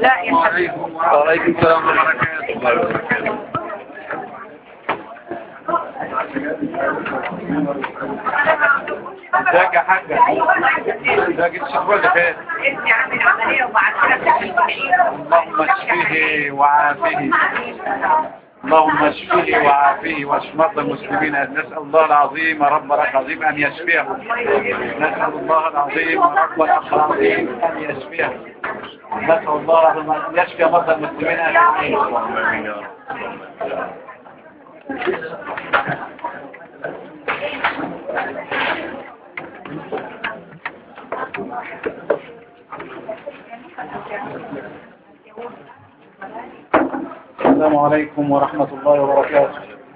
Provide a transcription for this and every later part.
لا يا حبيبي وعليكم السلام ورحمة الله وبركاته ازيك يا حاجة ازيك الشهر اللي فات انت عامل عملية وبعد كده اللهم اشفيه وعافيه اللهم اشفيه وعافيه واشف مرضى المسلمين نسأل الله العظيم رب العرش العظيم أن يشفيه نسأل الله العظيم رب العرش العظيم أن يشفيه نسأل الله العظيم أن يشفي مرضى المسلمين أجمعين السلام عليكم ورحمة الله وبركاته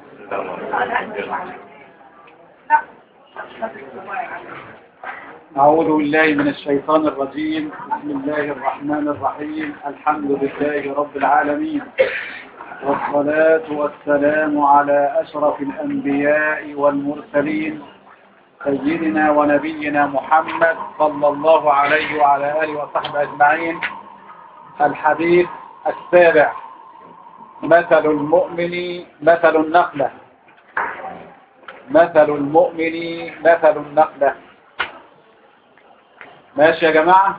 أعوذ بالله من الشيطان الرجيم بسم الله الرحمن الرحيم الحمد لله رب العالمين والصلاة والسلام على أشرف الأنبياء والمرسلين سيدنا ونبينا محمد صلى الله عليه وعلى آله وصحبه أجمعين الحديث السابع مثل المؤمن مثل النخلة مثل المؤمن مثل النخلة ماشي يا جماعة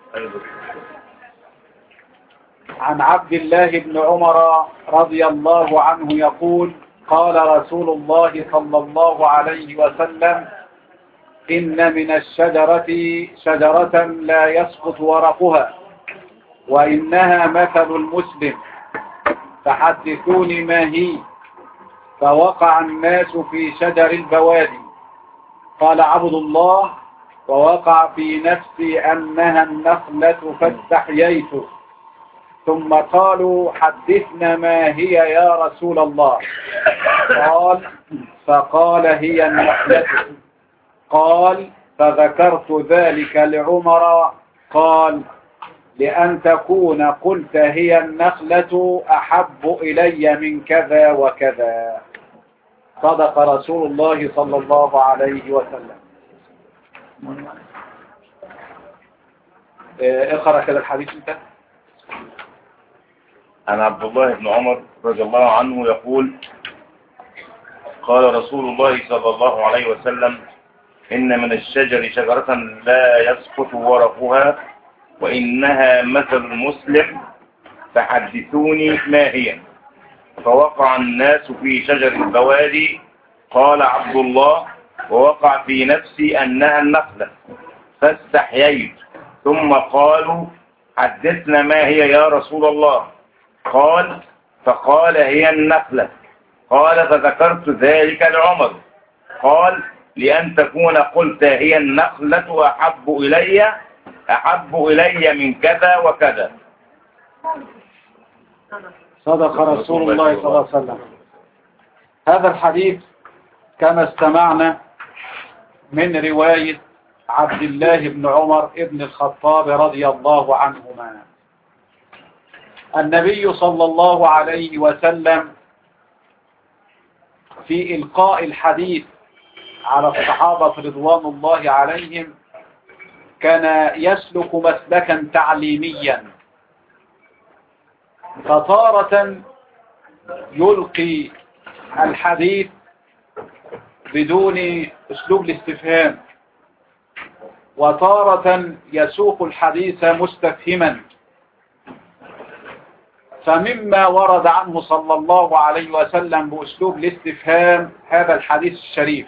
عن عبد الله بن عمر رضي الله عنه يقول قال رسول الله صلى الله عليه وسلم إن من الشجرة شجرة لا يسقط ورقها وإنها مثل المسلم فحدثوني ما هي فوقع الناس في شجر البوادي قال عبد الله ووقع في نفسي أنها النخلة فاستحييت ثم قالوا حدثنا ما هي يا رسول الله قال فقال هي النخلة قال فذكرت ذلك لعمر قال لأن تكون قلت هي النخلة أحب إلي من كذا وكذا صدق رسول الله صلى الله عليه وسلم اه، اقرأ كده الحديث انت عن عبد الله بن عمر رضي الله عنه يقول قال رسول الله صلى الله عليه وسلم إن من الشجر شجرة لا يسقط ورقها وإنها مثل المسلم فحدثوني ما هي فوقع الناس في شجر البوادي قال عبد الله ووقع في نفسي أنها النخلة فاستحييت ثم قالوا حدثنا ما هي يا رسول الله قال فقال هي النخلة قال فذكرت ذلك لعمر قال لأن تكون قلت هي النخلة أحب إلي أحب إلي من كذا وكذا صدق رسول الله صلى الله عليه وسلم هذا الحديث كما استمعنا من رواية عبد الله بن عمر ابن الخطاب رضي الله عنهما النبي صلى الله عليه وسلم في إلقاء الحديث على الصحابة رضوان الله عليهم كان يسلك مسلكا تعليميا فطارة يلقي الحديث بدون اسلوب الاستفهام وتارة يسوق الحديث مستفهما فمما ورد عنه صلى الله عليه وسلم بأسلوب الاستفهام هذا الحديث الشريف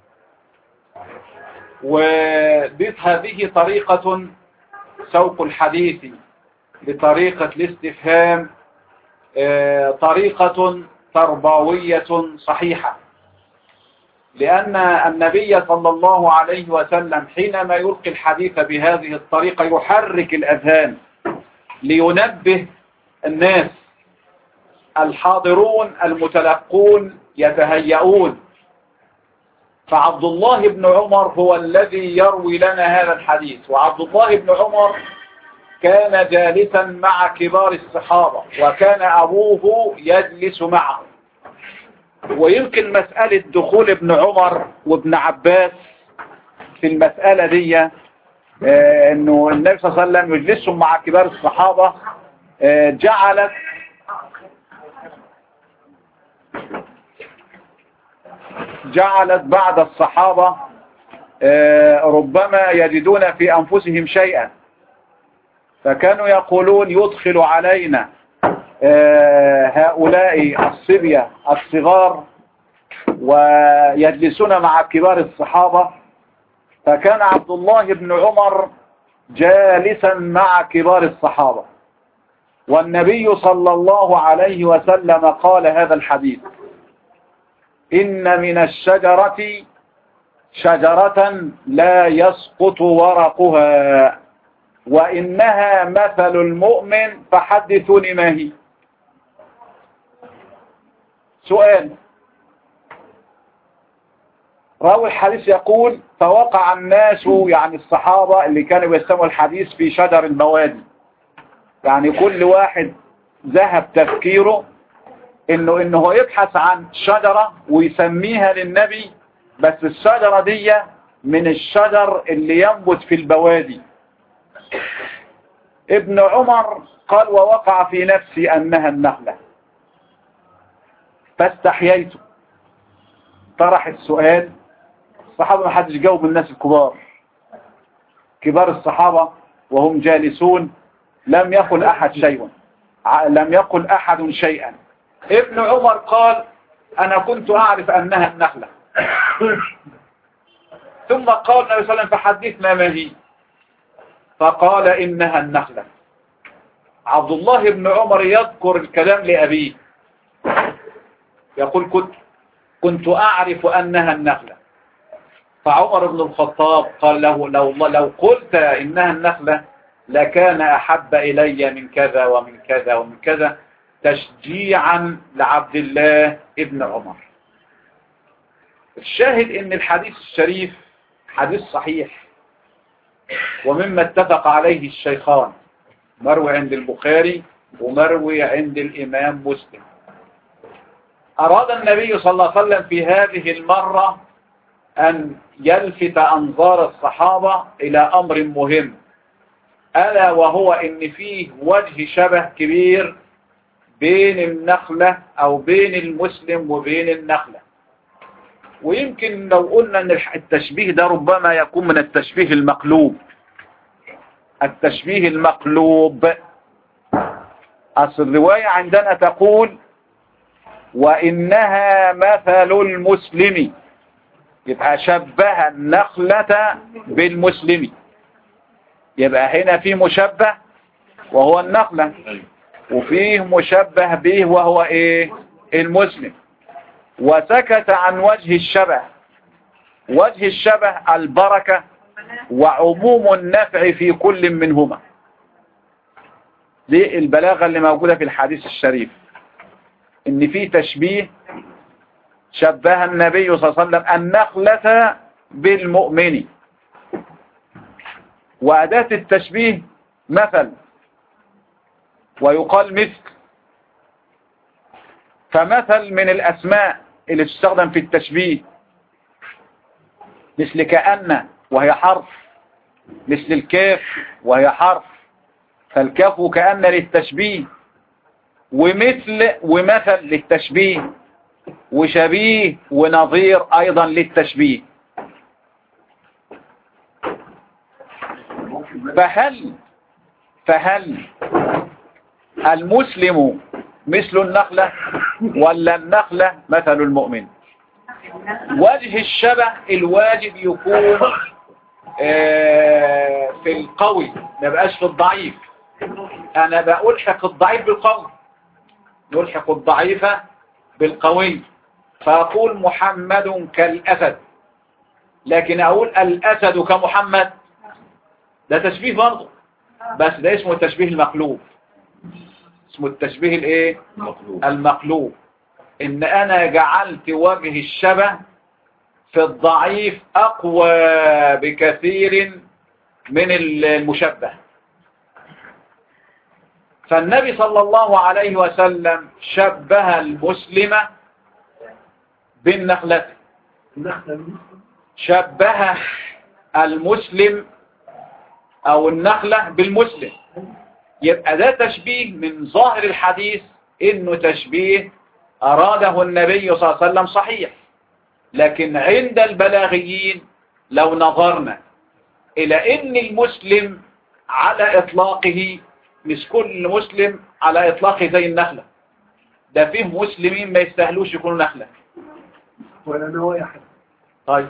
وضد هذه طريقة سوق الحديث بطريقة الاستفهام آه، طريقة تربوية صحيحة لأن النبي صلى الله عليه وسلم حينما يلقي الحديث بهذه الطريقة يحرك الأذهان لينبه الناس الحاضرون المتلقون يتهيئون فعبد الله بن عمر هو الذي يروي لنا هذا الحديث وعبد الله بن عمر كان جالسا مع كبار الصحابة وكان أبوه يجلس معه ويمكن مسألة دخول ابن عمر وابن عباس في المسألة دي آه، انه النبي صلى الله عليه وسلم يجلسهم مع كبار الصحابة آه، جعلت جعلت بعد الصحابة آه، ربما يجدون في أنفسهم شيئا فكانوا يقولون يدخل علينا آه، هؤلاء الصبية الصغار ويجلسون مع كبار الصحابة فكان عبد الله بن عمر جالسا مع كبار الصحابة والنبي صلى الله عليه وسلم قال هذا الحديث إن من الشجرة شجرة لا يسقط ورقها وإنها مثل المؤمن فحدثوني ما هي سؤال راوي الحديث يقول فوقع الناس يعني الصحابة اللي كانوا يستمعوا الحديث في شجر البوادي يعني كل واحد ذهب تفكيره انه انه يبحث عن شجرة ويسميها للنبي بس الشجرة دي من الشجر اللي ينبت في البوادي ابن عمر قال ووقع في نفسي انها النخلة فاستحييت طرح السؤال الصحابة ما حدش جاوب الناس الكبار كبار الصحابة وهم جالسون لم يقل أحد شيئا لم يقل أحد شيئا ابن عمر قال أنا كنت أعرف أنها النخلة ثم قال النبي صلى الله عليه وسلم فحدثنا ما هي فقال إنها النخلة عبد الله بن عمر يذكر الكلام لأبيه يقول كنت كنت أعرف أنها النخلة فعمر بن الخطاب قال له لو, لو قلت إنها النخلة لكان أحب إلي من كذا ومن كذا ومن كذا تشجيعا لعبد الله ابن عمر الشاهد ان الحديث الشريف حديث صحيح ومما اتفق عليه الشيخان مروي عند البخاري ومروي عند الإمام مسلم أراد النبي صلى الله عليه وسلم في هذه المرة أن يلفت أنظار الصحابة إلى أمر مهم ألا وهو إن فيه وجه شبه كبير بين النخلة أو بين المسلم وبين النخلة ويمكن لو قلنا أن التشبيه ده ربما يكون من التشبيه المقلوب التشبيه المقلوب أصل الرواية عندنا تقول وإنها مثل المسلم يبقى شبه النخلة بالمسلم يبقى هنا في مشبه وهو النخلة وفيه مشبه به وهو ايه المسلم وسكت عن وجه الشبه وجه الشبه البركة وعموم النفع في كل منهما دي البلاغة اللي موجودة في الحديث الشريف ان في تشبيه شبه النبي صلى الله عليه وسلم النخلة بالمؤمن وأداة التشبيه مثل ويقال مثل فمثل من الأسماء اللي تستخدم في التشبيه مثل كأن وهي حرف مثل الكاف وهي حرف فالكاف كأن للتشبيه ومثل ومثل للتشبيه وشبيه ونظير أيضا للتشبيه فهل فهل المسلم مثل النخلة ولا النخلة مثل المؤمن وجه الشبه الواجب يكون آه، في القوي ما بقاش في الضعيف انا بألحق الضعيف بالقوي نلحق الضعيف بالقوي فأقول محمد كالأسد لكن أقول الأسد كمحمد ده تشبيه برضه بس ده اسمه التشبيه المقلوب اسمه التشبيه الايه مطلوب المقلوب ان انا جعلت وجه الشبه في الضعيف اقوى بكثير من المشبه فالنبي صلى الله عليه وسلم شبه المسلم بالنخلة شبه المسلم او النخلة بالمسلم يبقى ده تشبيه من ظاهر الحديث انه تشبيه اراده النبي صلى الله عليه وسلم صحيح لكن عند البلاغيين لو نظرنا الى ان المسلم على اطلاقه مش كل مسلم على اطلاقه زي النخلة ده فيه مسلمين ما يستاهلوش يكونوا نخلة ولا نوايا طيب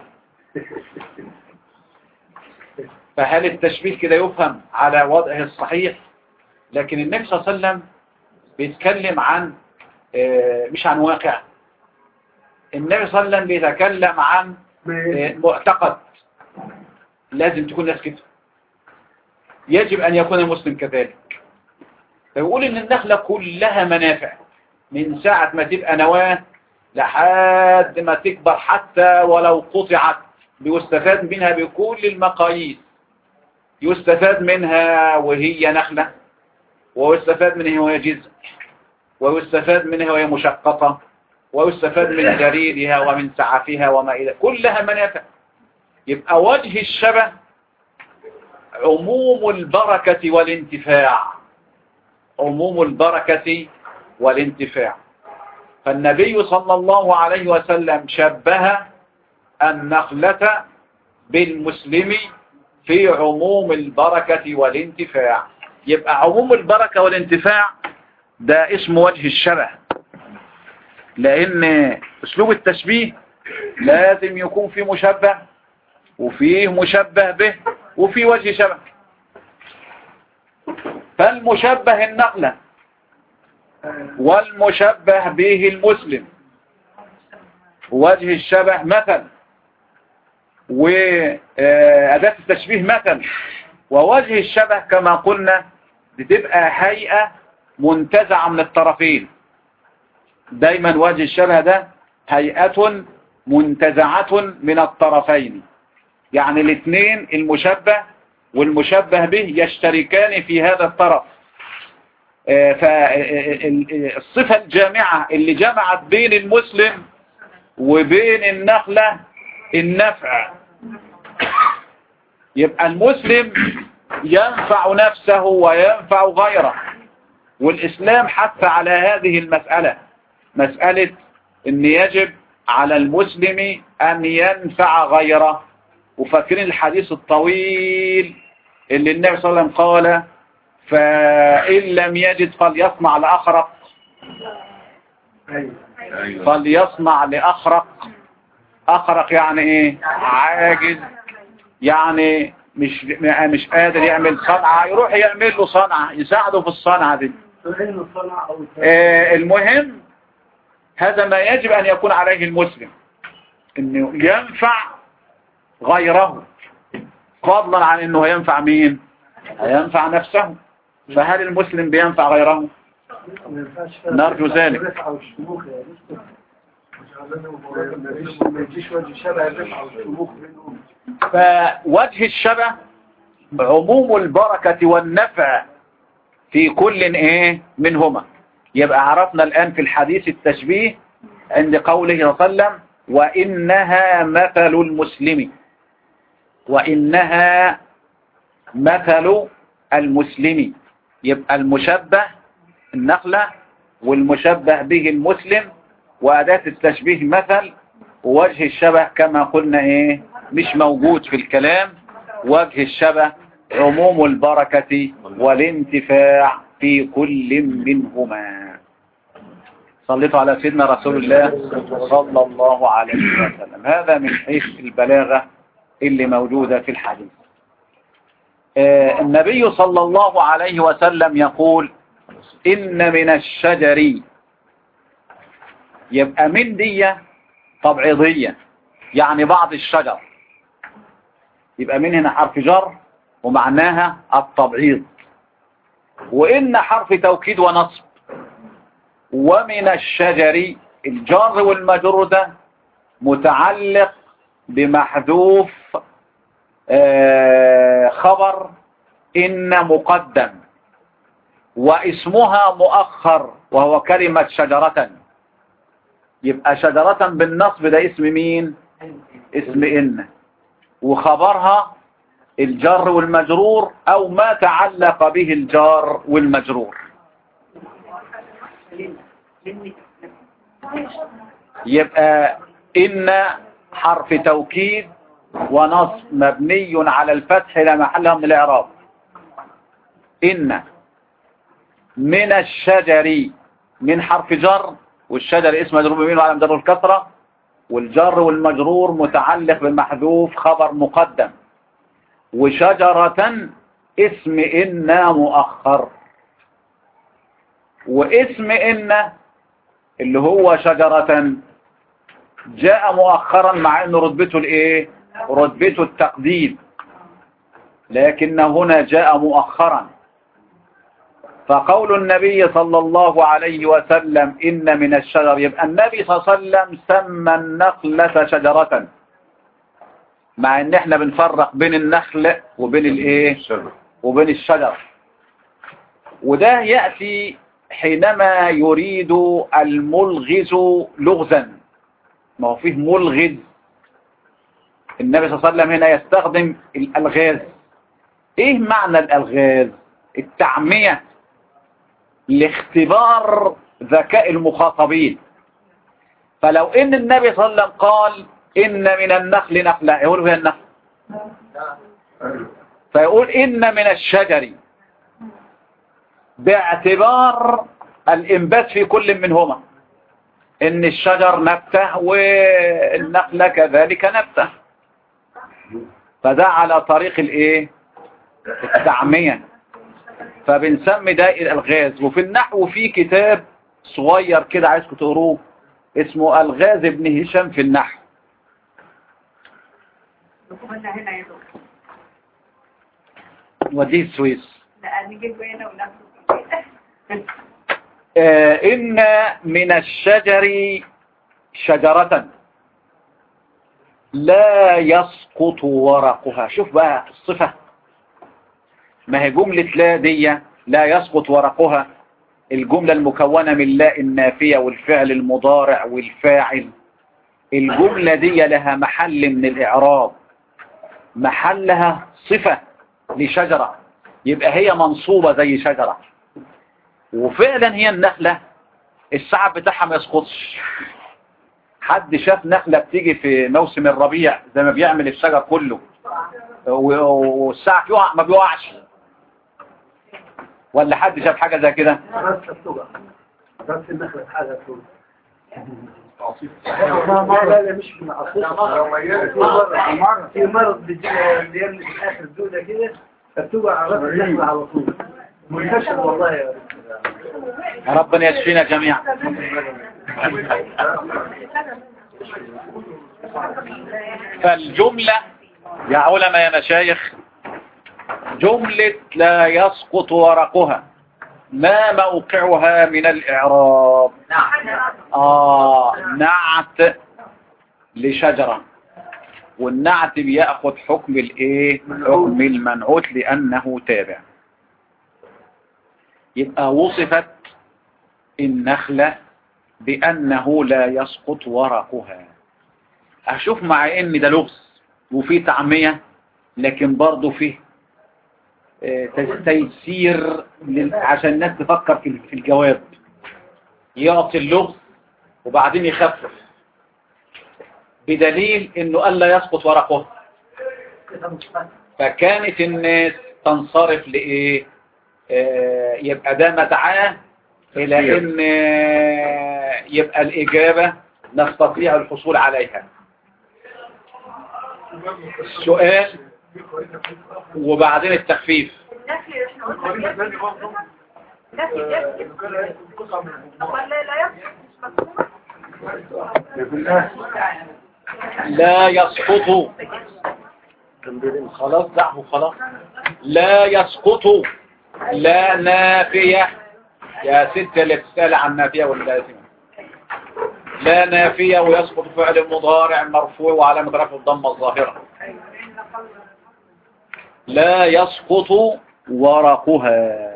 فهل التشبيه كده يفهم على وضعه الصحيح لكن النبي صلى الله عليه وسلم بيتكلم عن آه، مش عن واقع النبي صلى الله عليه وسلم بيتكلم عن آه، معتقد لازم تكون ناس كده يجب أن يكون المسلم كذلك فيقول إن النخلة كلها منافع من ساعة ما تبقى نواة لحد ما تكبر حتى ولو قطعت بيستفاد منها بكل المقاييس يستفاد منها وهي نخلة ويستفاد منها وهي جزء ويستفاد منها وهي مشققة ويستفاد من جريدها ومن سعفها وما إلى كلها منافع يبقى وجه الشبه عموم البركة والانتفاع عموم البركة والانتفاع فالنبي صلى الله عليه وسلم شبه النخلة بالمسلم في عموم البركة والانتفاع يبقى عموم البركة والانتفاع ده اسم وجه الشبه لأن أسلوب التشبيه لازم يكون في مشبه وفيه مشبه به وفي وجه شبه فالمشبه النقلة والمشبه به المسلم وجه الشبه مثل وأداة التشبيه مثل ووجه الشبه كما قلنا بتبقى هيئة منتزعة من الطرفين دايما وجه الشبه ده هيئة منتزعة من الطرفين يعني الاثنين المشبه والمشبه به يشتركان في هذا الطرف فالصفة الجامعة اللي جمعت بين المسلم وبين النخلة النفع يبقى المسلم ينفع نفسه وينفع غيره والإسلام حث على هذه المسألة مسألة أن يجب على المسلم أن ينفع غيره وفاكرين الحديث الطويل اللي النبي صلى الله عليه وسلم قال فإن لم يجد فليصنع لأخرق فليصنع لأخرق أخرق يعني إيه عاجز يعني مش مش قادر يعمل صنعة يروح يعمل له صنعة يساعده في الصنعة دي آه المهم هذا ما يجب أن يكون عليه المسلم انه ينفع غيره فضلا عن انه ينفع مين ينفع نفسه فهل المسلم بينفع غيره نرجو ذلك فوجه الشبه عموم البركة والنفع في كل ايه منهما يبقى عرفنا الآن في الحديث التشبيه عند قوله صلى الله عليه وسلم وإنها مثل المسلم وإنها مثل المسلم يبقى المشبه النخلة والمشبه به المسلم وأداة التشبيه مثل ووجه الشبه كما قلنا إيه مش موجود في الكلام وجه الشبه عموم البركة والانتفاع في كل منهما صليتوا على سيدنا رسول الله صلى الله عليه وسلم هذا من حيث البلاغة اللي موجودة في الحديث آه النبي صلى الله عليه وسلم يقول إن من الشجر يبقى من دي تبعيضية يعني بعض الشجر يبقى من هنا حرف جر ومعناها التبعيض وإن حرف توكيد ونصب ومن الشجر الجار والمجرور ده متعلق بمحذوف خبر إن مقدم واسمها مؤخر وهو كلمة شجرة يبقى شجرة بالنصب ده اسم مين اسم إن وخبرها الجر والمجرور او ما تعلق به الجار والمجرور يبقى ان حرف توكيد ونصب مبني على الفتح لا محل من الاعراب ان من الشجر من حرف جر والشجر اسم مجرور بمين وعلى مجرور الكسره والجر والمجرور متعلق بالمحذوف خبر مقدم وشجرة اسم إن مؤخر واسم إن اللي هو شجرة جاء مؤخرا مع أن رتبته الإيه رتبته التقديم لكن هنا جاء مؤخرا فقول النبي صلى الله عليه وسلم إن من الشجر يبقى النبي صلى الله عليه وسلم سمى النخلة شجرة مع ان احنا بنفرق بين النخل وبين الايه الشجر وبين الشجر وده يأتي حينما يريد الملغز لغزا ما هو فيه ملغز النبي صلى الله عليه وسلم هنا يستخدم الألغاز ايه معنى الألغاز التعمية لاختبار ذكاء المخاطبين فلو ان النبي صلى الله عليه وسلم قال ان من النخل نخلة يقول هي النخل فيقول ان من الشجر باعتبار الانبات في كل منهما ان الشجر نبته والنخلة كذلك نبته فده على طريق الايه التعمية فبنسمي ده الالغاز وفي النحو في كتاب صغير كده عايزكم تقروه اسمه الغاز ابن هشام في النحو قلنا هنا يا دكتور وديه السويس لا نجيب هنا وناخد آه إن من الشجر شجرة لا يسقط ورقها شوف بقى الصفة ما هي جملة لا دي لا يسقط ورقها الجملة المكونة من لا النافية والفعل المضارع والفاعل الجملة دي لها محل من الإعراب محلها صفة لشجرة يبقى هي منصوبة زي شجرة وفعلا هي النخلة السعب بتاعها ما يسقطش حد شاف نخلة بتيجي في موسم الربيع زي ما بيعمل الشجر كله و- والسعب يقع ما بيقعش ولا حد شاف حاجة زي كده بس السوق بس النخلة حاجة سوق لا لا مش من عصير في مرض بيجي اللي يملك في اخر الدودة كده فبتوقع على راس النخلة على طول منتشر والله يا ربنا يشفينا جميعا فالجملة يا علماء يا مشايخ جملة لا يسقط ورقها ما موقعها من الإعراب آه نعت لشجرة والنعت بيأخذ حكم الإيه حكم المنعوت لأنه تابع يبقى وصفت النخلة بأنه لا يسقط ورقها أشوف مع إن ده لغز وفيه تعمية لكن برضه فيه آه، تس- تيسير لل- عشان الناس تفكر في في الجواب يعطي اللغز وبعدين يخفف بدليل انه الا يسقط ورقه فكانت الناس تنصرف لايه آه، يبقى ده مدعاه الى ان آه، يبقى الاجابه نستطيع الحصول عليها السؤال وبعدين التخفيف النخل احنا قلنا النخل يسكت ولا لا يسكت مش مفهومة لا يسقط خلاص دعه خلاص لا يسقط لا نافية يا ست اللي بتسأل عن نافية ولا لازمة لا نافية ويسقط فعل مضارع مرفوع وعلامة رفع الضمة الظاهرة لا يسقط ورقها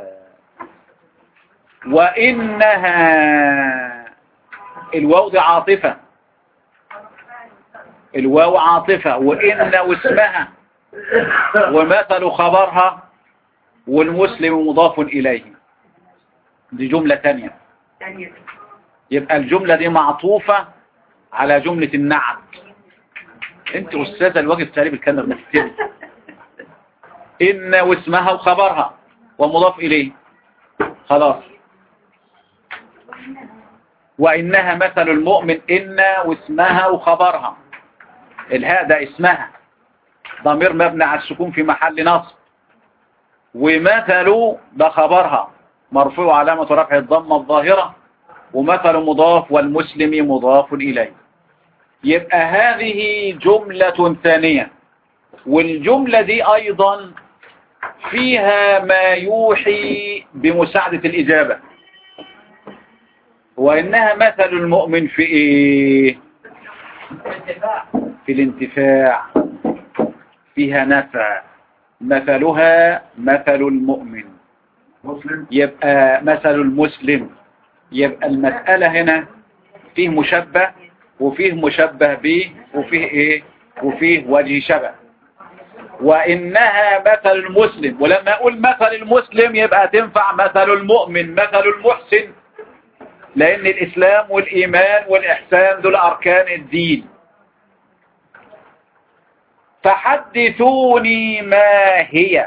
وإنها الواو دي عاطفة الواو عاطفة وإن واسمها ومثل خبرها والمسلم مضاف إليه دي جملة تانية ثانية يبقى الجملة دي معطوفة على جملة النعت انت أستاذة الواجب تقريب الكلمة بنكتب إن واسمها وخبرها ومضاف إليه خلاص وإنها مثل المؤمن إن واسمها وخبرها الهاء ده اسمها ضمير مبني على السكون في محل نصب ومثل ده خبرها مرفوع علامة رفع الضمة الظاهرة ومثل مضاف والمسلم مضاف إليه يبقى هذه جملة ثانية والجملة دي أيضا فيها ما يوحي بمساعدة الإجابة وإنها مثل المؤمن في إيه في الانتفاع فيها نفع مثلها مثل المؤمن مسلم يبقى مثل المسلم يبقى المسألة هنا فيه مشبه وفيه مشبه به وفيه ايه وفيه وجه شبه وإنها مثل المسلم ولما أقول مثل المسلم يبقى تنفع مثل المؤمن مثل المحسن لأن الإسلام والإيمان والإحسان دول أركان الدين فحدثوني ما هي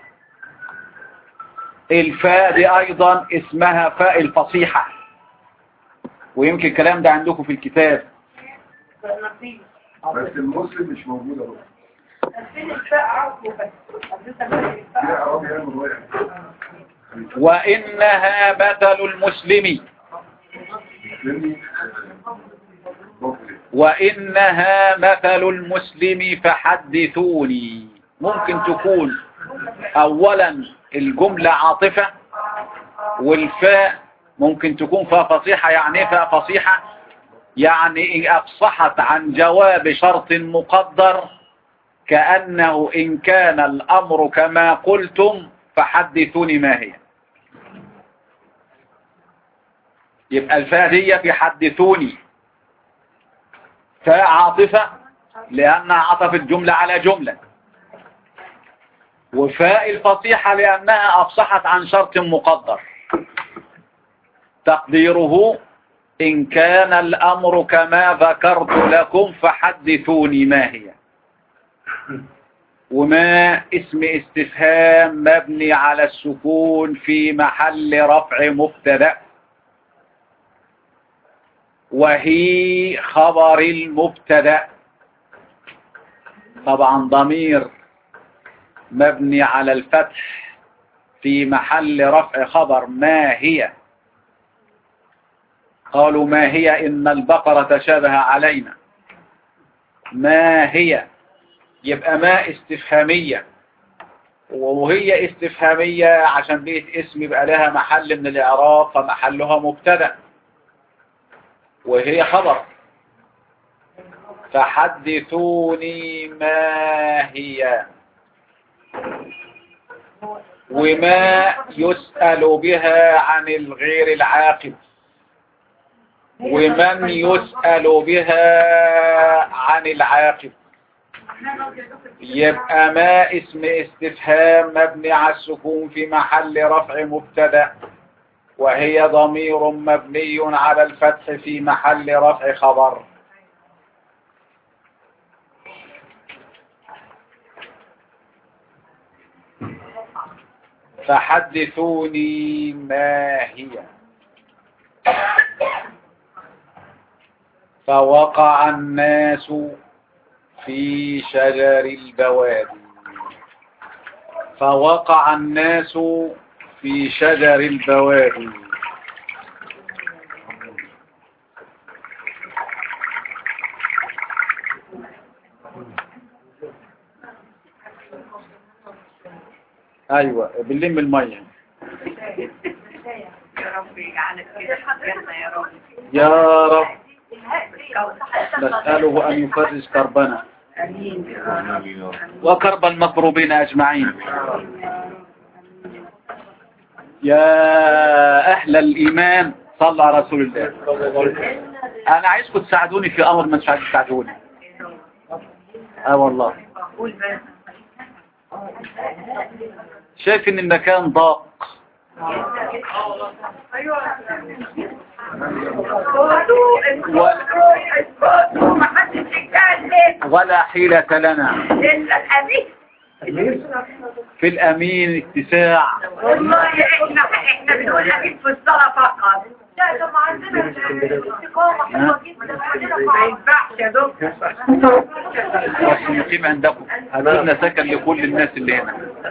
الفاء دي أيضا اسمها فاء الفصيحة ويمكن الكلام ده عندكم في الكتاب نصيب بس المسلم مش موجود اهو فين الفاء عرفه بس حضرتك الفاء يا عربي يا من رايح وإنها مثل المسلم مسلمي مسلم وإنها مثل المسلم فحدثوني ممكن تكون أولا الجملة عاطفة والفاء ممكن تكون فاء فصيحة يعني إيه فاء فصيحة يعني إن أفصحت عن جواب شرط مقدر كأنه إن كان الأمر كما قلتم فحدثوني ما هي يبقى الفاء دي في حدثوني فاء عاطفة لأنها عطفت جملة على جملة وفاء الفصيحة لأنها أفصحت عن شرط مقدر تقديره إن كان الأمر كما ذكرت لكم فحدثوني ما هي وما اسم استفهام مبني على السكون في محل رفع مبتدأ وهي خبر المبتدأ طبعا ضمير مبني على الفتح في محل رفع خبر ما هي قالوا ما هي إن البقرة تشابه علينا ما هي يبقى ما استفهامية وهي استفهامية عشان بقت اسم يبقى لها محل من الإعراب فمحلها مبتدأ وهي خبر فحدثوني ما هي وما يسأل بها عن الغير العاقل ومن يسأل بها عن العاقل يبقى ما اسم استفهام مبني على السكون في محل رفع مبتدا وهي ضمير مبني على الفتح في محل رفع خبر فحدثوني ما هي فوقع الناس في شجر البوادي فوقع الناس في شجر البوادي ايوه بنلم الميه يا رب يجعلك كده جنة يا رب يا رب نسأله أن يفرج كربنا امين يا رب وكرب المكروبين أجمعين يا أهل الإيمان صلى على رسول الله أنا عايزكم تساعدوني في أمر ما مش عايز تساعدوني اه والله قول بس شايف ان المكان ضاق ما حدش يتكلم ولا حيلة لنا الا الامين في الامين اتساع والله احنا احنا بنقول امين في الصلاه فقط لا طب عندنا الاستقامه حلوه جدا ما ينفعش يا دكتور بس نقيم عندكم هدولنا سكن لكل الناس اللي هنا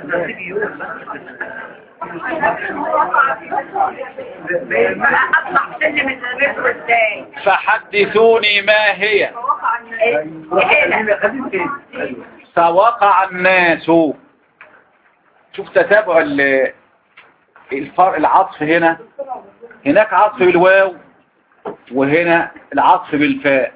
اطلع سلم المترو ازاي فحدثوني ما هي هنا فوقع الناس شوف تتابع ال- الفرق العطف هنا هناك عطف بالواو وهنا العطف بالفاء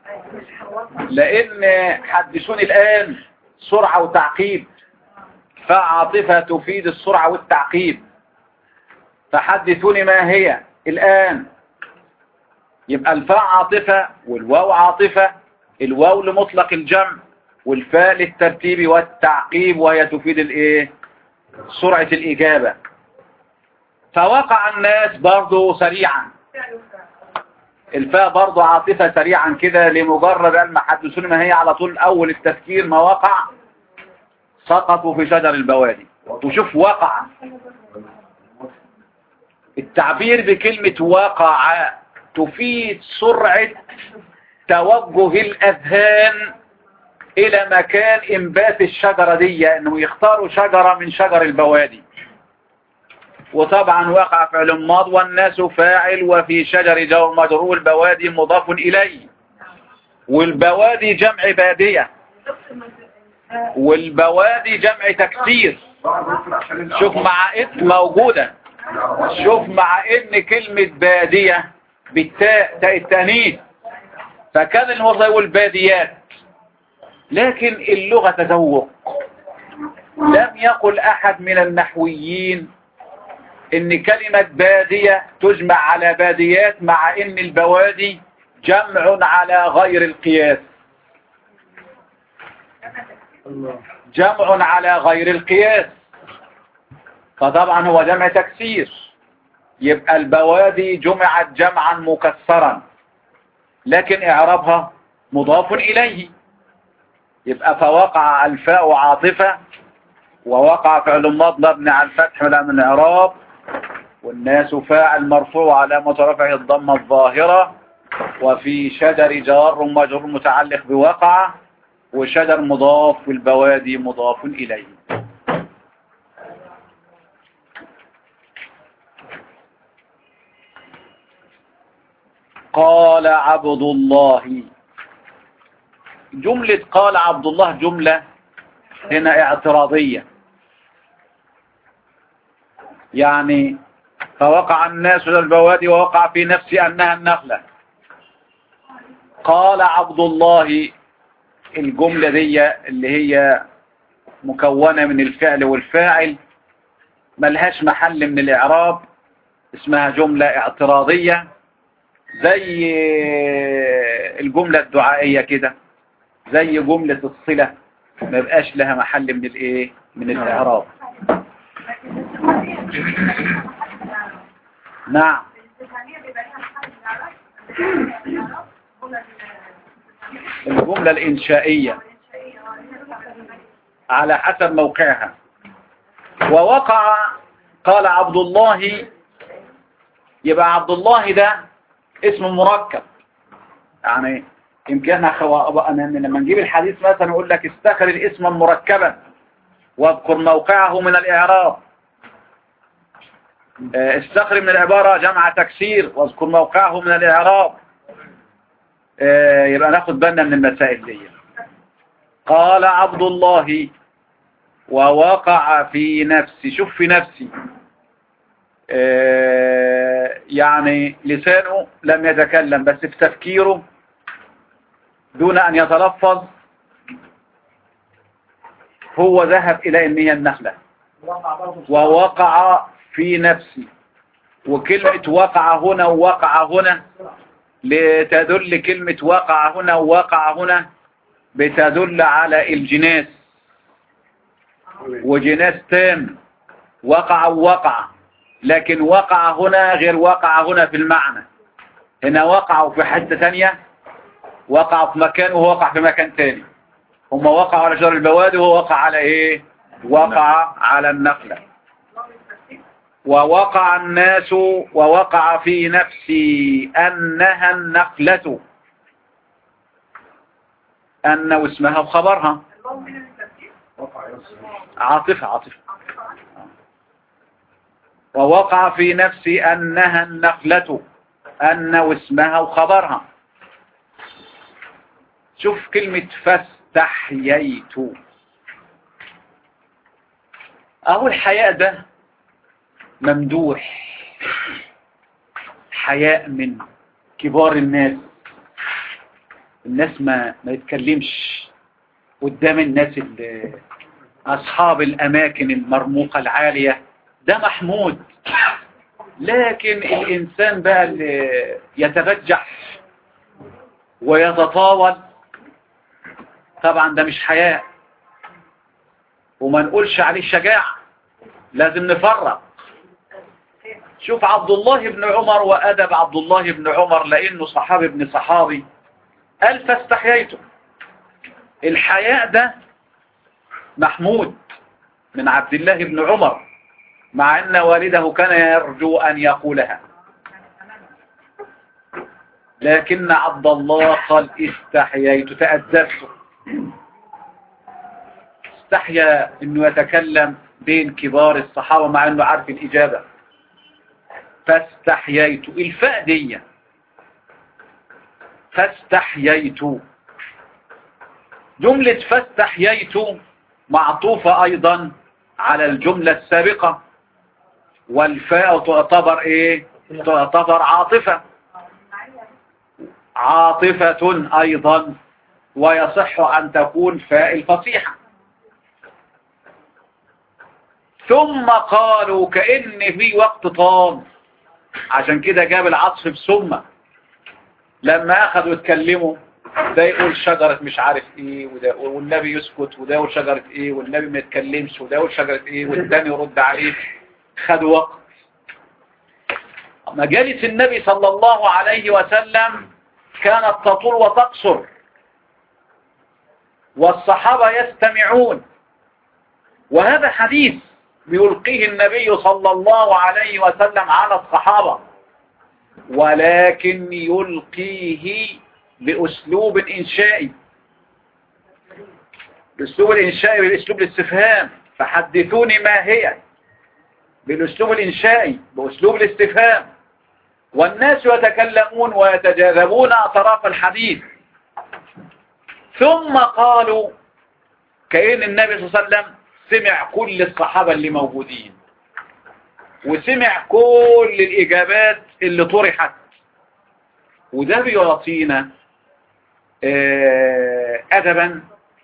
لان حدثوني الان سرعة وتعقيب فعاطفة تفيد السرعة والتعقيب فحدثوني ما هي الآن يبقى الفاء عاطفة والواو عاطفة الواو لمطلق الجمع والفاء للترتيب والتعقيب وهي تفيد الايه سرعة الإجابة فوقع الناس برضو سريعا الفاء برضو عاطفة سريعا كده لمجرد أن ما حدثون ما هي على طول أول التفكير ما وقع سقطوا في شجر البوادي وشوف وقع التعبير بكلمة وقع تفيد سرعة توجه الأذهان إلى مكان إنبات الشجرة دي أنه يختاروا شجرة من شجر البوادي وطبعا وقع فعل ماض والناس فاعل وفي شجر جو مجرور البوادي مضاف إليه والبوادي جمع بادية والبوادي جمع تكسير شوف مع إت موجودة شوف مع إن كلمة بادية بالتاء تاء التانيث فكان الموضوع يقول باديات لكن اللغة تذوق لم يقل أحد من النحويين ان كلمة بادية تجمع على باديات مع ان البوادي جمع على غير القياس جمع على غير القياس فطبعا هو جمع تكسير يبقى البوادي جمعت جمعا مكسرا لكن اعرابها مضاف اليه يبقى فوقع الفاء عاطفة ووقع فعل ماض مبني على الفتح من الاعراب والناس فاعل مرفوع على رفعه الضمة الظاهرة وفي شجر جار مجرور متعلق بوقع وشجر مضاف والبوادي مضاف إليه قال عبد الله جملة قال عبد الله جملة هنا اعتراضية يعني فوقع الناس إلى البوادي ووقع في نفسي أنها النخلة قال عبد الله الجملة دي اللي هي مكونة من الفعل والفاعل ملهاش محل من الإعراب اسمها جملة اعتراضية زي الجملة الدعائية كده زي جملة الصلة ما بقاش لها محل من الايه من الإعراب نعم الجملة الإنشائية على حسب موقعها ووقع قال عبد الله يبقى عبد الله ده اسم مركب يعني يمكن احنا خو... لما نجيب الحديث مثلا نقول لك استخرج اسما مركبا واذكر موقعه من الإعراب استخرج من العبارة جمع تكسير واذكر موقعه من الإعراب يبقى ناخد بالنا من المسائل دي قال عبد الله ووقع في نفسي شوف في نفسي يعني لسانه لم يتكلم بس في تفكيره دون أن يتلفظ هو ذهب إلى أن هي النخلة ووقع في نفسي وكلمة وقع هنا ووقع هنا لتدل كلمة وقع هنا ووقع هنا بتدل على الجناس وجناس تام وقع وقع لكن وقع هنا غير وقع هنا في المعنى هنا وقعوا في حتة تانية وقعوا في مكان وهو وقع في مكان تاني هم وقعوا على شجر البوادي وهو وقع على ايه وقع على النخلة ووقع الناس ووقع في نفسي أنها النخلة أن واسمها وخبرها عاطفة عاطفة ووقع في نفسي أنها النخلة أن واسمها وخبرها شوف كلمة فاستحييت أهو الحياء ده ممدوح حياء من كبار الناس الناس ما ما يتكلمش قدام الناس اللي أصحاب الأماكن المرموقة العالية ده محمود لكن الإنسان بقى اللي يتبجح ويتطاول طبعا ده مش حياء وما نقولش عليه شجاعة لازم نفرق شوف عبد الله بن عمر وأدب عبد الله بن عمر لأنه صحابي ابن صحابي قال فاستحييته الحياء ده محمود من عبد الله بن عمر مع أن والده كان يرجو أن يقولها لكن عبد الله قال استحييت تأدبت استحيا أنه يتكلم بين كبار الصحابة مع أنه عارف الإجابة فاستحييت الفاء دي فاستحييت جملة فاستحييت معطوفة أيضا على الجملة السابقة والفاء تعتبر ايه تعتبر عاطفة عاطفة ايضا ويصح ان تكون فاء الفصيحة ثم قالوا كأن في وقت طال عشان كده جاب العطف بثم لما اخذوا يتكلموا ده يقول شجرة مش عارف ايه وده والنبي يسكت وده يقول شجرة ايه والنبي ما يتكلمش وده يقول شجرة ايه والتاني يرد عليه خد وقت مجالس النبي صلى الله عليه وسلم كانت تطول وتقصر والصحابة يستمعون وهذا حديث بيلقيه النبي صلى الله عليه وسلم على الصحابة ولكن يلقيه بأسلوب إنشائي بأسلوب الإنشائي بأسلوب الاستفهام فحدثوني ما هي بالأسلوب الإنشائي بأسلوب الاستفهام والناس يتكلمون ويتجاذبون أطراف الحديث ثم قالوا كأن النبي صلى الله عليه وسلم سمع كل الصحابة اللي موجودين وسمع كل الإجابات اللي طرحت وده بيعطينا أدبا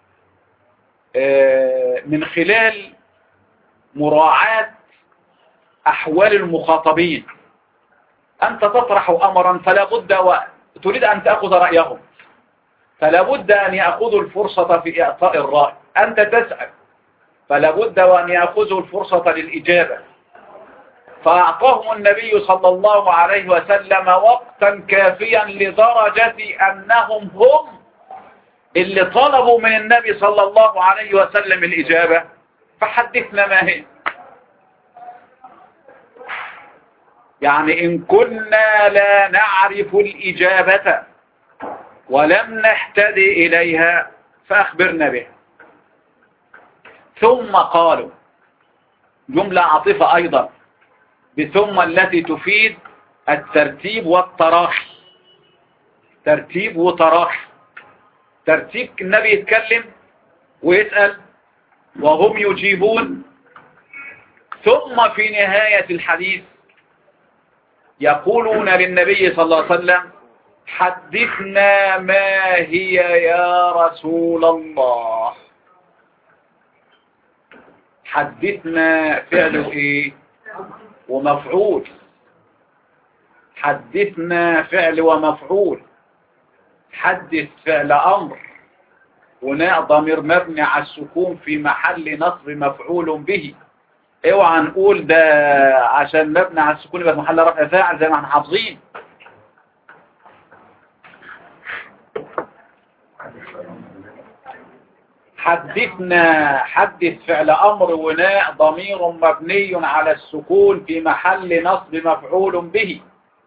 من خلال مراعاة أحوال المخاطبين أنت تطرح أمرا فلا بد وتريد أن تأخذ رأيهم فلا بد أن يأخذوا الفرصة في إعطاء الرأي أنت تسأل فلا بد وأن يأخذوا الفرصة للإجابة فأعطاهم النبي صلى الله عليه وسلم وقتا كافيا لدرجة أنهم هم اللي طلبوا من النبي صلى الله عليه وسلم الإجابة فحدثنا ما هي يعني إن كنا لا نعرف الإجابة ولم نهتدي إليها فأخبرنا بها ثم قالوا جملة عاطفة أيضا بثم التي تفيد الترتيب والتراخي ترتيب وتراخي ترتيب النبي يتكلم ويسأل وهم يجيبون ثم في نهاية الحديث يقولون للنبي صلى الله عليه وسلم حدثنا ما هي يا رسول الله حدثنا فعل ايه ومفعول حدثنا فعل ومفعول حدث فعل امر وناء ضمير مبني على السكون في محل نصب مفعول به اوعى نقول ده عشان مبني على السكون يبقى في محل رفع فاعل زي ما احنا حافظين حدثنا حدث فعل أمر وناء ضمير مبني على السكون في محل نصب مفعول به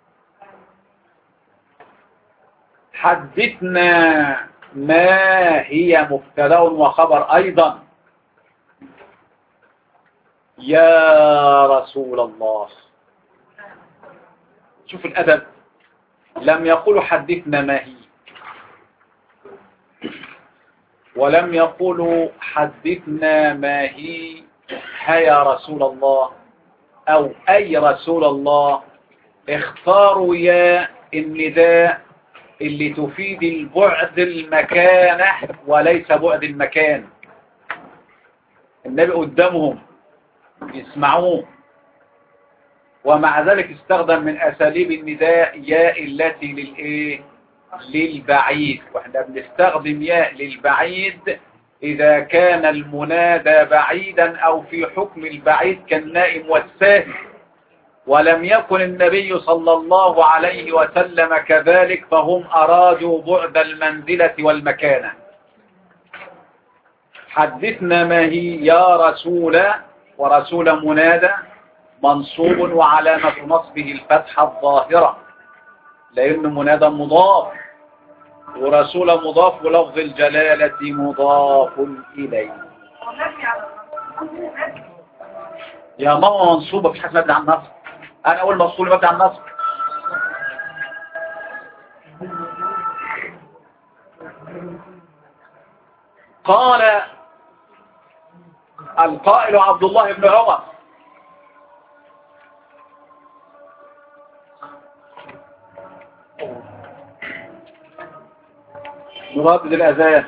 حدثنا ما هي مبتدا وخبر أيضا يا رسول الله شوف الأدب لم يقولوا حدثنا ما هي ولم يقولوا حدثنا ما هي يا رسول الله أو أي رسول الله اختاروا يا النداء اللي تفيد البعد المكانة وليس بعد المكان النبي قدامهم يسمعوه ومع ذلك استخدم من أساليب النداء ياء التي للإيه للبعيد واحنا بنستخدم ياء للبعيد إذا كان المنادى بعيدا أو في حكم البعيد كالنائم والساهي ولم يكن النبي صلى الله عليه وسلم كذلك فهم أرادوا بعد المنزلة والمكانة حدثنا ما هي يا رسول ورسول منادى منصوب وعلامة نصبه الفتحة الظاهرة لأن منادى مضاف ورسول مضاف ولفظ الجلالة مضاف إليه يا ماما منصوبة في حاجة مبني عن النصب أنا أقول منصوب مبني عن النصب قال القائل عبد الله بن عمر نردد الأذان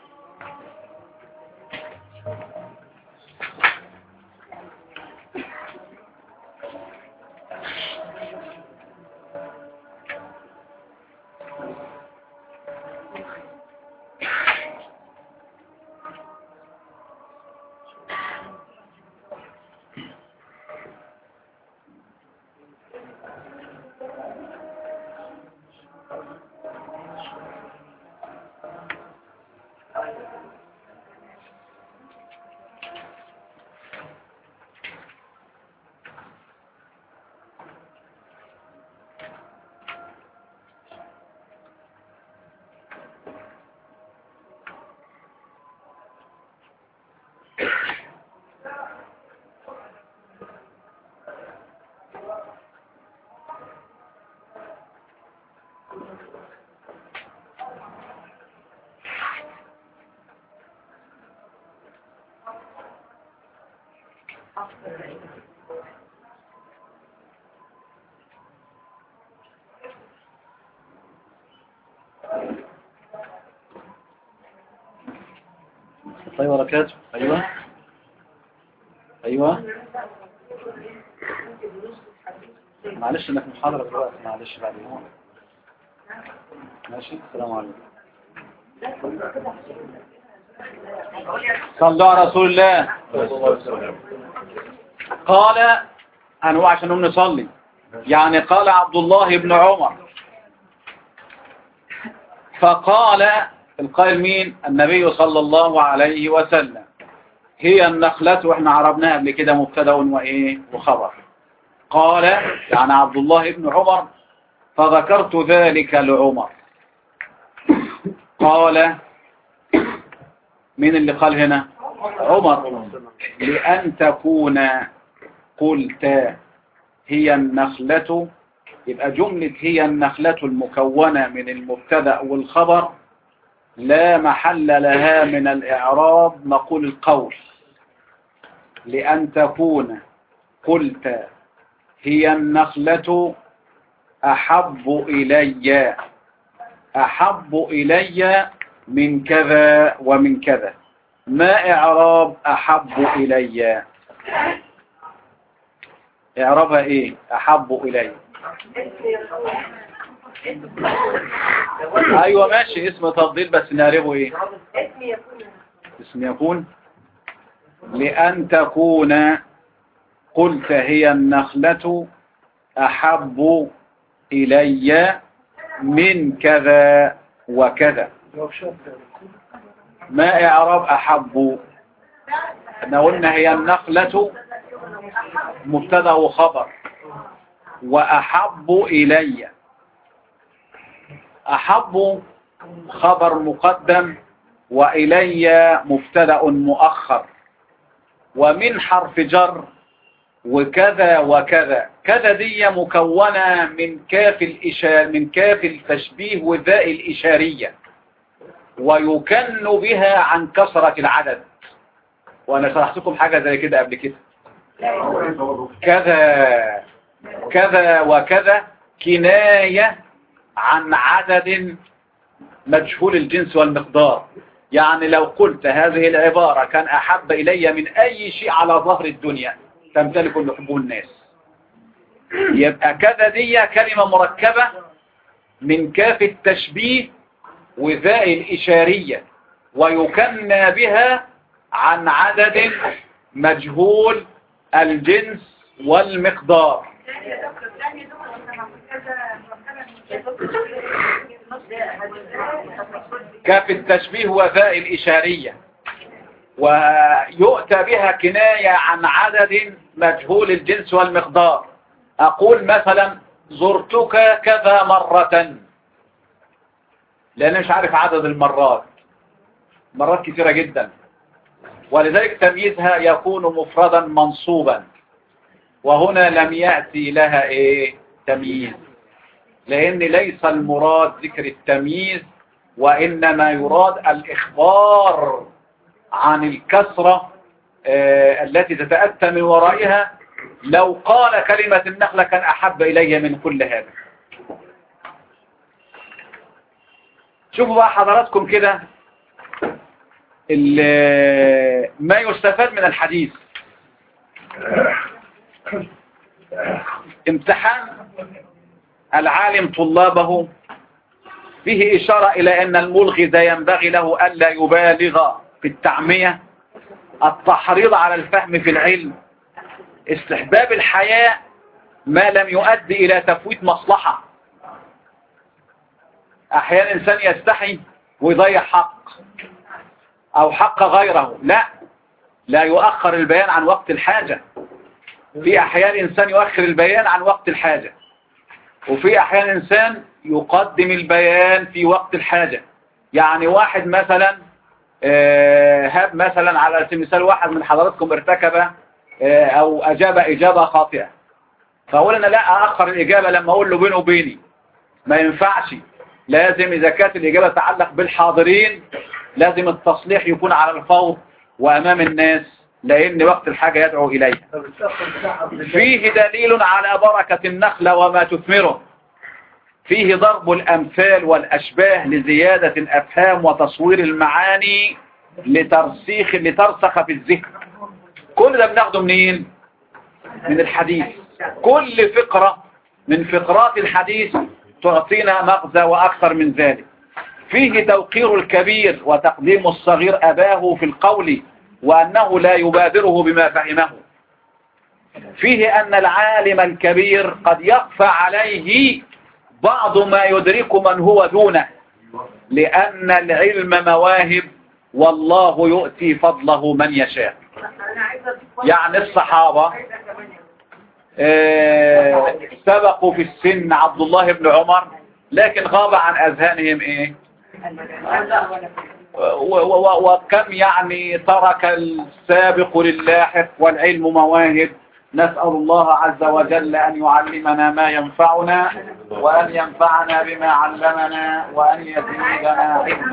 طيب بركاته أيوة أيوة معلش أنا في محاضرة دلوقتي معلش بعد هون ماشي السلام عليكم صلوا على رسول الله قال أنا هو عشان نقوم نصلي يعني قال عبد الله بن عمر فقال القائل مين النبي صلى الله عليه وسلم هي النخلة واحنا عربناها قبل كده مبتدا وايه وخبر قال يعني عبد الله بن عمر فذكرت ذلك لعمر قال مين اللي قال هنا عمر لأن تكون قلت هي النخلة يبقى جملة هي النخلة المكونة من المبتدا والخبر لا محل لها من الإعراب نقول القول لأن تكون قلت هي النخلة أحب إلي أحب إلي من كذا ومن كذا ما إعراب أحب إلي إعرابها إيه أحب إلي ايوه ماشي اسم تفضيل بس نعرفه ايه اسم يكون اسم يكون لأن تكون قلت هي النخلة أحب إلي من كذا وكذا ما إعراب أحب احنا قلنا هي النخلة مبتدا وخبر وأحب إلي أحب خبر مقدم وإلي مبتدا مؤخر ومن حرف جر وكذا وكذا كذا دي مكونة من كاف الإشار من كاف التشبيه وذاء الإشارية ويكن بها عن كثرة العدد وأنا شرحت لكم حاجة زي كده قبل كده كذا كذا وكذا كناية عن عدد مجهول الجنس والمقدار يعني لو قلت هذه العبارة كان أحب إلي من أي شيء على ظهر الدنيا تمتلك اللي يحبه الناس يبقى كذا دي كلمة مركبة من كاف التشبيه وذاء الإشارية ويكنى بها عن عدد مجهول الجنس والمقدار كاف التشبيه وذاء الإشارية ويؤتى بها كناية عن عدد مجهول الجنس والمقدار أقول مثلا زرتك كذا مرة لأن مش عارف عدد المرات مرات كثيرة جدا ولذلك تمييزها يكون مفردا منصوبا وهنا لم يأتي لها إيه تمييز لأن ليس المراد ذكر التمييز وإنما يراد الإخبار عن الكسرة آه التي تتأتى من ورائها لو قال كلمة النخلة كان أحب إلي من كل هذا شوفوا بقى حضراتكم كده ما يستفاد من الحديث امتحان العالم طلابه فيه إشارة إلى أن الملغي ده ينبغي له ألا يبالغ في التعمية التحريض على الفهم في العلم استحباب الحياة ما لم يؤدي إلى تفويت مصلحة أحيانا إنسان يستحي ويضيع حق أو حق غيره لا لا يؤخر البيان عن وقت الحاجة في أحيان إنسان يؤخر البيان عن وقت الحاجة وفي أحيان إنسان يقدم البيان في وقت الحاجة يعني واحد مثلا هاب مثلا على سبيل المثال واحد من حضراتكم ارتكب أو أجاب إجابة خاطئة فأقول أنا لا أأخر الإجابة لما أقول له بينه وبيني ما ينفعش لازم إذا كانت الإجابة تتعلق بالحاضرين لازم التصليح يكون على الفور وأمام الناس لأن وقت الحاجة يدعو إليه فيه دليل على بركة النخلة وما تثمره فيه ضرب الأمثال والأشباه لزيادة الأفهام وتصوير المعاني لترسيخ لترسخ في الذهن كل ده بناخده منين من الحديث كل فقرة من فقرات الحديث تعطينا مغزى وأكثر من ذلك فيه توقير الكبير وتقديم الصغير أباه في القول وأنه لا يبادره بما فهمه فيه أن العالم الكبير قد يخفى عليه بعض ما يدرك من هو دونه لأن العلم مواهب والله يؤتي فضله من يشاء يعني الصحابة آه سبقوا في السن عبد الله بن عمر لكن غاب عن أذهانهم إيه وكم يعني ترك السابق للاحق والعلم مواهب نسأل الله عز وجل أن يعلمنا ما ينفعنا وأن ينفعنا بما علمنا وأن يزيدنا علما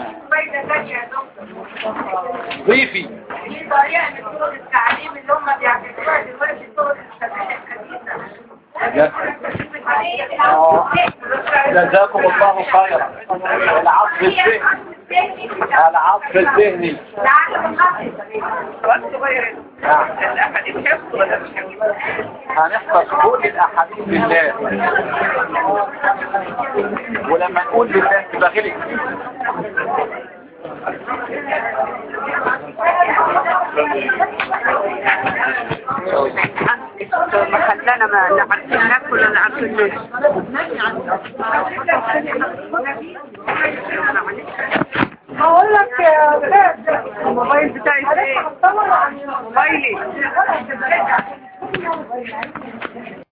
ضيفي في طريقة من طرق التعليم اللي هم بيعتبروها دلوقتي الطرق جزاكم الله خيرا العطف الذهني العطف الذهني هنحفظ كل الأحاديث بالله قول بالله تبقى غلط ما خلانا ما نعرفين ناكل ولا نعرفين هقول لك يا ولاد الموبايل بتاعي ايه؟ موبايلي